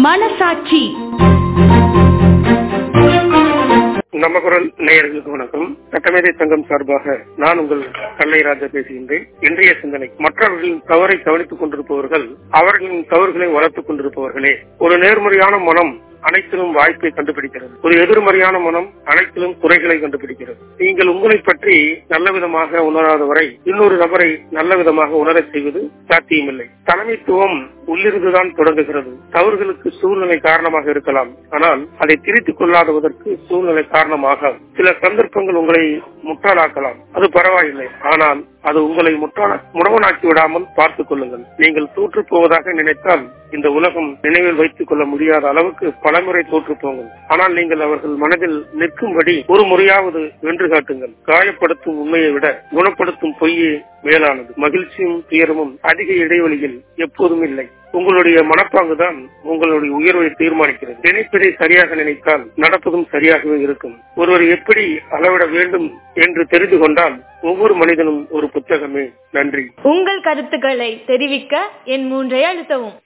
மனசாட்சி நம்ம குரல் நேயர்களுக்கு வணக்கம் சட்டமேதை சங்கம் சார்பாக நான் உங்கள் கல்லை ராஜா பேசுகின்றேன் இன்றைய சிந்தனை மற்றவர்களின் தவறை கவனித்துக் கொண்டிருப்பவர்கள் அவர்களின் தவறுகளை வளர்த்துக் கொண்டிருப்பவர்களே ஒரு நேர்மறையான மனம் அனைத்திலும் வாய்ப்பை கண்டுபிடிக்கிறது ஒரு எதிர்மறையான மனம் அனைத்திலும் குறைகளை கண்டுபிடிக்கிறது நீங்கள் உங்களை பற்றி நல்ல விதமாக உணராத வரை இன்னொரு நபரை நல்ல விதமாக உணரச் செய்வது சாத்தியமில்லை தலைமைத்துவம் உள்ளிருந்துதான் தொடங்குகிறது தவறுகளுக்கு சூழ்நிலை காரணமாக இருக்கலாம் ஆனால் அதை திரித்துக் கொள்ளாததற்கு சூழ்நிலை காரணமாக சில சந்தர்ப்பங்கள் உங்களை முட்டாளாக்கலாம் அது பரவாயில்லை ஆனால் அது உங்களை முட்டாள முடவனாக்கி விடாமல் பார்த்துக் கொள்ளுங்கள் நீங்கள் தோற்று போவதாக நினைத்தால் இந்த உலகம் நினைவில் வைத்துக் கொள்ள முடியாத அளவுக்கு பலமுறை தோற்று போங்கள் ஆனால் நீங்கள் அவர்கள் மனதில் நிற்கும்படி ஒரு முறையாவது வென்று காட்டுங்கள் காயப்படுத்தும் உண்மையை விட குணப்படுத்தும் பொய்யே மேலானது மகிழ்ச்சியும் துயரமும் அதிக இடைவெளியில் எப்போதும் இல்லை உங்களுடைய மனப்பாங்குதான் உங்களுடைய உயர்வை தீர்மானிக்கிறது நினைப்பதை சரியாக நினைத்தால் நடப்பதும் சரியாகவே இருக்கும் ஒருவர் எப்படி அளவிட வேண்டும் என்று தெரிந்து கொண்டால் ஒவ்வொரு மனிதனும் ஒரு புத்தகமே நன்றி உங்கள் கருத்துக்களை தெரிவிக்க என் மூன்றை அழுத்தவும்